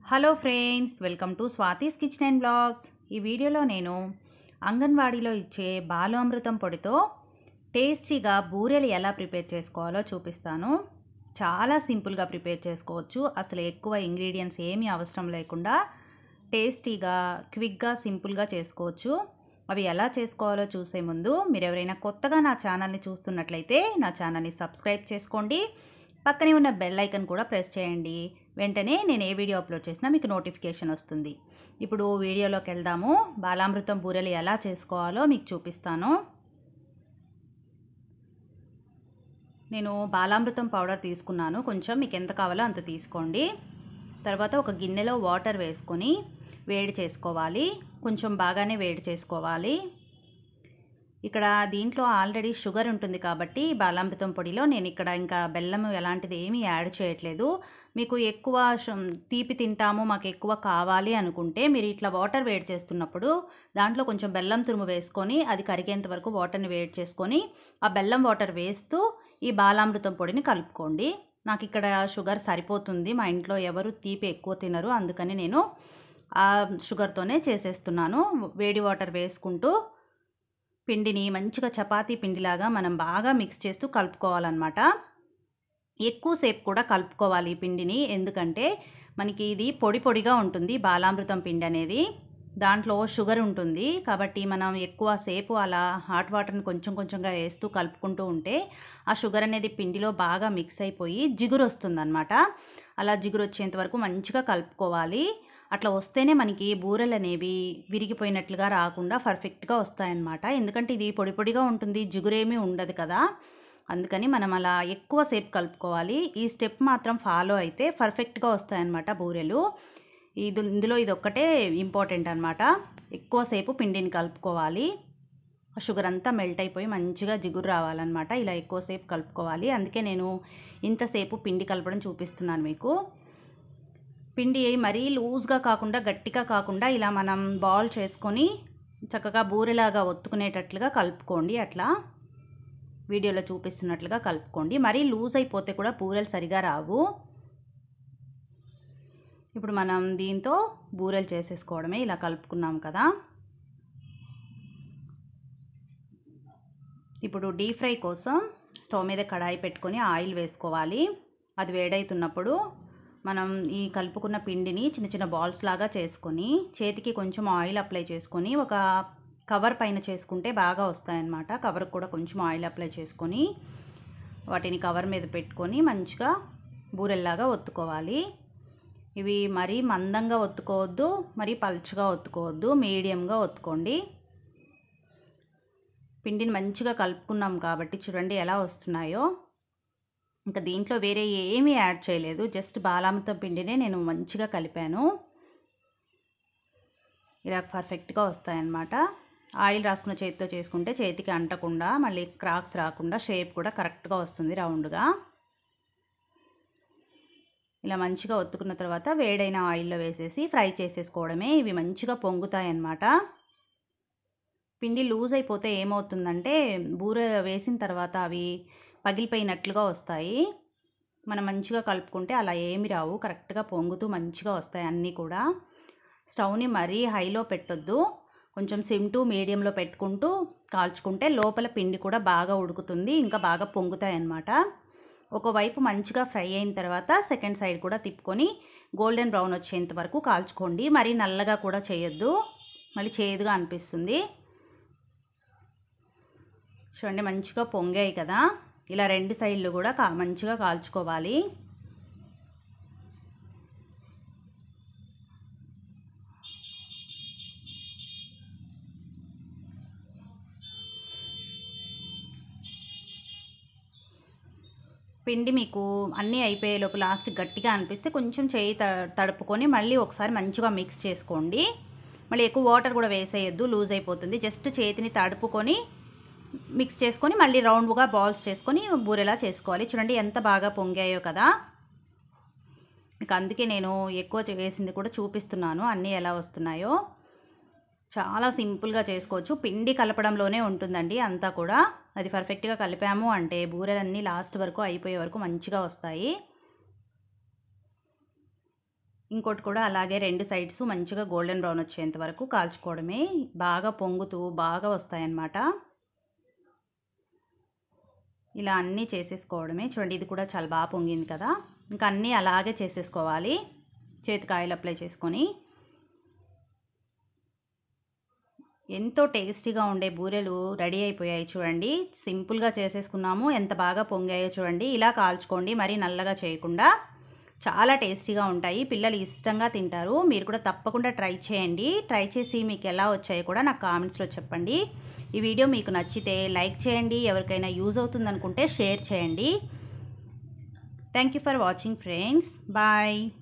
hello friends welcome to Swathi's kitchen and blogs ఈ వీడియోలో నేను అంగన్వాడీలో ఇచ్చే బాలామృతం పొడితో టేస్టీగా బూరెలు ఎలా ప్రిపేర్ చేసుకోవాలో చూపిస్తాను చాలా సింపుల్గా ప్రిపేర్ చేసుకోవచ్చు అసలు ఎక్కువ ఇంగ్రీడియంట్స్ ఏమీ అవసరం లేకుండా టేస్టీగా క్విక్గా సింపుల్గా చేసుకోవచ్చు అవి ఎలా చేసుకోవాలో చూసే ముందు మీరు ఎవరైనా కొత్తగా నా ఛానల్ని చూస్తున్నట్లయితే నా ఛానల్ని సబ్స్క్రైబ్ చేసుకోండి పక్కనే ఉన్న బెల్ ఐకన్ కూడా ప్రెస్ చేయండి వెంటనే నేను ఏ వీడియో అప్లోడ్ చేసినా మీకు నోటిఫికేషన్ వస్తుంది ఇప్పుడు వీడియోలోకి వెళ్దాము బాలామృతం బూరెలు ఎలా చేసుకోవాలో మీకు చూపిస్తాను నేను బాలామృతం పౌడర్ తీసుకున్నాను కొంచెం మీకు ఎంత కావాలో అంత తీసుకోండి తర్వాత ఒక గిన్నెలో వాటర్ వేసుకొని వేడి చేసుకోవాలి కొంచెం బాగానే వేడి చేసుకోవాలి ఇక్కడ దీంట్లో ఆల్రెడీ షుగర్ ఉంటుంది కాబట్టి బాలామృతం పొడిలో నేను ఇక్కడ ఇంకా బెల్లం ఎలాంటిది ఏమీ యాడ్ చేయట్లేదు మీకు ఎక్కువ తీపి తింటాము మాకు ఎక్కువ కావాలి అనుకుంటే మీరు ఇట్లా వాటర్ వేడి చేస్తున్నప్పుడు దాంట్లో కొంచెం బెల్లం తురుము వేసుకొని అది కరిగేంత వరకు వాటర్ని వేడి చేసుకొని ఆ బెల్లం వాటర్ వేస్తూ ఈ బాలామృతం పొడిని కలుపుకోండి నాకు ఇక్కడ షుగర్ సరిపోతుంది మా ఇంట్లో ఎవరు తీపి ఎక్కువ తినరు అందుకని నేను ఆ షుగర్తోనే చేసేస్తున్నాను వేడి వాటర్ వేసుకుంటూ పిండిని మంచిగా చపాతీ పిండిలాగా మనం బాగా మిక్స్ చేస్తూ కలుపుకోవాలన్నమాట ఎక్కువసేపు కూడా కలుపుకోవాలి ఈ పిండిని ఎందుకంటే మనకి ఇది పొడి పొడిగా ఉంటుంది బాలామృతం పిండి అనేది దాంట్లో షుగర్ ఉంటుంది కాబట్టి మనం ఎక్కువ సేపు అలా హాట్ వాటర్ని కొంచెం కొంచెంగా వేస్తూ కలుపుకుంటూ ఉంటే ఆ షుగర్ అనేది పిండిలో బాగా మిక్స్ అయిపోయి జిగురు వస్తుందన్నమాట అలా జిగురు వచ్చేంత వరకు మంచిగా కలుపుకోవాలి అట్లా వస్తేనే మనకి బూరెలు అనేవి విరిగిపోయినట్లుగా రాకుండా పర్ఫెక్ట్గా వస్తాయన్నమాట ఎందుకంటే ఇది పొడి పొడిగా ఉంటుంది జిగురేమీ ఉండదు కదా అందుకని మనం అలా ఎక్కువసేపు కలుపుకోవాలి ఈ స్టెప్ మాత్రం ఫాలో అయితే పర్ఫెక్ట్గా వస్తాయన్నమాట బూరెలు ఇది ఇందులో ఇది ఒక్కటే ఇంపార్టెంట్ అనమాట ఎక్కువసేపు పిండిని కలుపుకోవాలి షుగర్ అంతా మెల్ట్ అయిపోయి మంచిగా జిగురు రావాలన్నమాట ఇలా ఎక్కువసేపు కలుపుకోవాలి అందుకే నేను ఇంతసేపు పిండి కలపడం చూపిస్తున్నాను మీకు పిండి మరీ లూజ్గా కాకుండా గట్టిగా కాకుండా ఇలా మనం బాల్ చేసుకొని చక్కగా బూరెలాగా ఒత్తుకునేటట్లుగా కలుపుకోండి అట్లా వీడియోలో చూపిస్తున్నట్లుగా కలుపుకోండి మరీ లూజ్ అయిపోతే కూడా బూరెలు సరిగా రావు ఇప్పుడు మనం దీంతో బూరెలు చేసేసుకోవడమే ఇలా కలుపుకున్నాం కదా ఇప్పుడు డీప్ ఫ్రై కోసం స్టవ్ మీద కడాయి పెట్టుకొని ఆయిల్ వేసుకోవాలి అది వేడవుతున్నప్పుడు మనం ఈ కలుపుకున్న పిండిని చిన్న చిన్న బాల్స్ లాగా చేసుకొని చేతికి కొంచెం ఆయిల్ అప్లై చేసుకొని ఒక కవర్ పైన చేసుకుంటే బాగా వస్తాయన్నమాట కవర్ కూడా కొంచెం ఆయిల్ అప్లై చేసుకొని వాటిని కవర్ మీద పెట్టుకొని మంచిగా బూరెల్లాగా ఒత్తుకోవాలి ఇవి మరీ మందంగా ఒత్తుకోవద్దు మరీ పలుచగా ఒత్తుకోవద్దు మీడియంగా ఒత్తుకోండి పిండిని మంచిగా కలుపుకున్నాం కాబట్టి చూడండి ఎలా వస్తున్నాయో ఇంకా దీంట్లో వేరే ఏమీ యాడ్ చేయలేదు జస్ట్ బాలామృతం పిండినే నేను మంచిగా కలిపాను ఇలా పర్ఫెక్ట్గా వస్తాయన్నమాట ఆయిల్ రాసుకున్న చేతితో చేసుకుంటే చేతికి అంటకుండా మళ్ళీ క్రాక్స్ రాకుండా షేప్ కూడా కరెక్ట్గా వస్తుంది రౌండ్గా ఇలా మంచిగా ఒత్తుకున్న తర్వాత వేడైన ఆయిల్లో వేసేసి ఫ్రై చేసేసుకోవడమే ఇవి మంచిగా పొంగుతాయి అన్నమాట పిండి లూజ్ అయిపోతే ఏమవుతుందంటే బూర వేసిన తర్వాత అవి పగిలిపోయినట్లుగా వస్తాయి మనం మంచిగా కలుపుకుంటే అలా ఏమి రావు కరెక్ట్గా పొంగుతూ మంచిగా వస్తాయి అన్నీ కూడా స్టవ్ని మరీ హైలో పెట్టొద్దు కొంచెం సిమ్ టు మీడియంలో పెట్టుకుంటూ కాల్చుకుంటే లోపల పిండి కూడా బాగా ఉడుకుతుంది ఇంకా బాగా పొంగుతాయి అన్నమాట ఒకవైపు మంచిగా ఫ్రై అయిన తర్వాత సెకండ్ సైడ్ కూడా తిప్పుకొని గోల్డెన్ బ్రౌన్ వచ్చేంత వరకు కాల్చుకోండి మరీ నల్లగా కూడా చేయొద్దు మళ్ళీ చేదుగా అనిపిస్తుంది చూడండి మంచిగా పొంగాయి కదా ఇలా రెండు సైడ్లు కూడా కా మంచిగా కాల్చుకోవాలి పిండి మీకు అన్నీ అయిపోయే లోపు లాస్ట్ గట్టిగా అనిపిస్తే కొంచెం చేయి తడుపుకొని మళ్ళీ ఒకసారి మంచిగా మిక్స్ చేసుకోండి మళ్ళీ ఎక్కువ వాటర్ కూడా వేసేయొద్దు లూజ్ అయిపోతుంది జస్ట్ చేతిని తడుపుకొని మిక్స్ చేసుకొని మళ్ళీ రౌండ్గా బాల్స్ చేసుకొని బూరెలా చేసుకోవాలి చూడండి ఎంత బాగా పొంగాయో కదా మీకు అందుకే నేను ఎక్కువ వేసింది కూడా చూపిస్తున్నాను అన్నీ ఎలా వస్తున్నాయో చాలా సింపుల్గా చేసుకోవచ్చు పిండి కలపడంలోనే ఉంటుందండి అంతా కూడా అది పర్ఫెక్ట్గా కలిపాము అంటే బూరెలన్నీ లాస్ట్ వరకు అయిపోయే వరకు మంచిగా వస్తాయి ఇంకోటి కూడా అలాగే రెండు సైడ్స్ మంచిగా గోల్డెన్ బ్రౌన్ వచ్చేంత వరకు కాల్చుకోవడమే బాగా పొంగుతూ బాగా వస్తాయన్నమాట ఇలా అన్నీ చేసేసుకోవడమే చూడండి ఇది కూడా చాలా బాగా పొంగింది కదా ఇంకా అన్నీ అలాగే చేసేసుకోవాలి చేతికి ఆయిల్ అప్లై చేసుకొని ఎంతో టేస్టీగా ఉండే బూరెలు రెడీ అయిపోయాయి చూడండి సింపుల్గా చేసేసుకున్నాము ఎంత బాగా పొంగాయో చూడండి ఇలా కాల్చుకోండి మరీ నల్లగా చేయకుండా చాలా టేస్టీగా ఉంటాయి పిల్లలు ఇష్టంగా తింటారు మీరు కూడా తప్పకుండా ట్రై చేయండి ట్రై చేసి మీకు ఎలా వచ్చాయో కూడా నాకు కామెంట్స్లో చెప్పండి ఈ వీడియో మీకు నచ్చితే లైక్ చేయండి ఎవరికైనా యూజ్ అవుతుంది అనుకుంటే షేర్ చేయండి thank you for watching friends bye